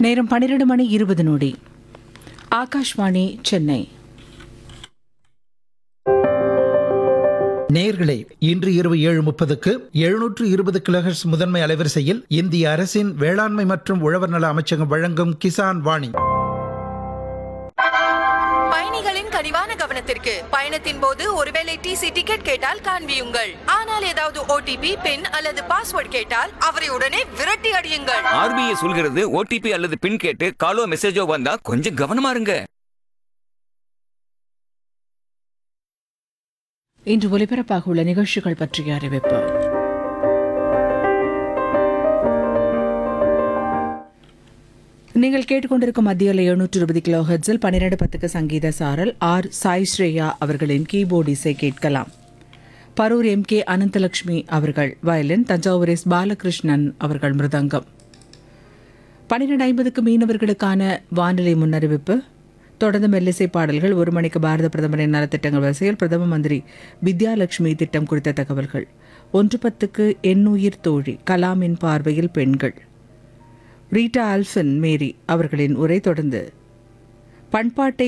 நேரம் பன்னிரண்டு மணி இருபது நொடி ஆகாஷ்வாணி சென்னை நேயர்களே இன்று இரவு ஏழு முப்பதுக்கு எழுநூற்று இருபது கிலோஹெர்ட்ஸ் முதன்மை அலைவரிசையில் இந்திய அரசின் வேளாண்மை மற்றும் உழவர் நல அமைச்சகம் வழங்கும் கிசான் வாணி பயணிகளின் கனிவான கவனத்திற்கு பயணத்தின் போது ஒருவேளை டிசி டிக்கெட் கேட்டால் காண்பியுங்கள் ஆனால் ஏதாவது ஓடிபி பின் அல்லது பாஸ்வேர்ட் கேட்டால் அவரை உடனே விரட்டி அடியுங்கள் ஆர்பிஐ சொல்கிறது ஓடிபி அல்லது பின் கேட்டு காலோ மெசேஜோ வந்தா கொஞ்சம் கவனமா இருங்க இன்று ஒலிபரப்பாக உள்ள நிகழ்ச்சிகள் பற்றிய அறிவிப்பு நீங்கள் கேட்டுக்கொண்டிருக்கும் மத்தியில் எழுநூற்று இருபது கிலோ ஹெட்ஸில் பன்னிரண்டு பத்துக்கு சங்கீத சாரல் ஆர் சாய் ஸ்ரேயா அவர்களின் கீபோர்ட் இசை கேட்கலாம் பரூர் எம் கே அனந்தலட்சுமி அவர்கள் வயலின் தஞ்சாவூர் எஸ் பாலகிருஷ்ணன் அவர்கள் மிருதங்கம் பன்னிரண்டு ஐம்பதுக்கு மீனவர்களுக்கான வானிலை முன்னறிவிப்பு தொடர்ந்து மெல்லிசை பாடல்கள் ஒரு மணிக்கு பாரத பிரதமரின் நலத்திட்டங்கள் வரிசையில் பிரதம மந்திரி வித்யாலட்சுமி திட்டம் குறித்த தகவல்கள் ஒன்று பத்துக்கு எண்ணுயிர் தோழி கலாமின் பார்வையில் பெண்கள் ரீட்டா ஆல்ஃபின் மேரி அவர்களின் உரை தொடர்ந்து பண்பாட்டை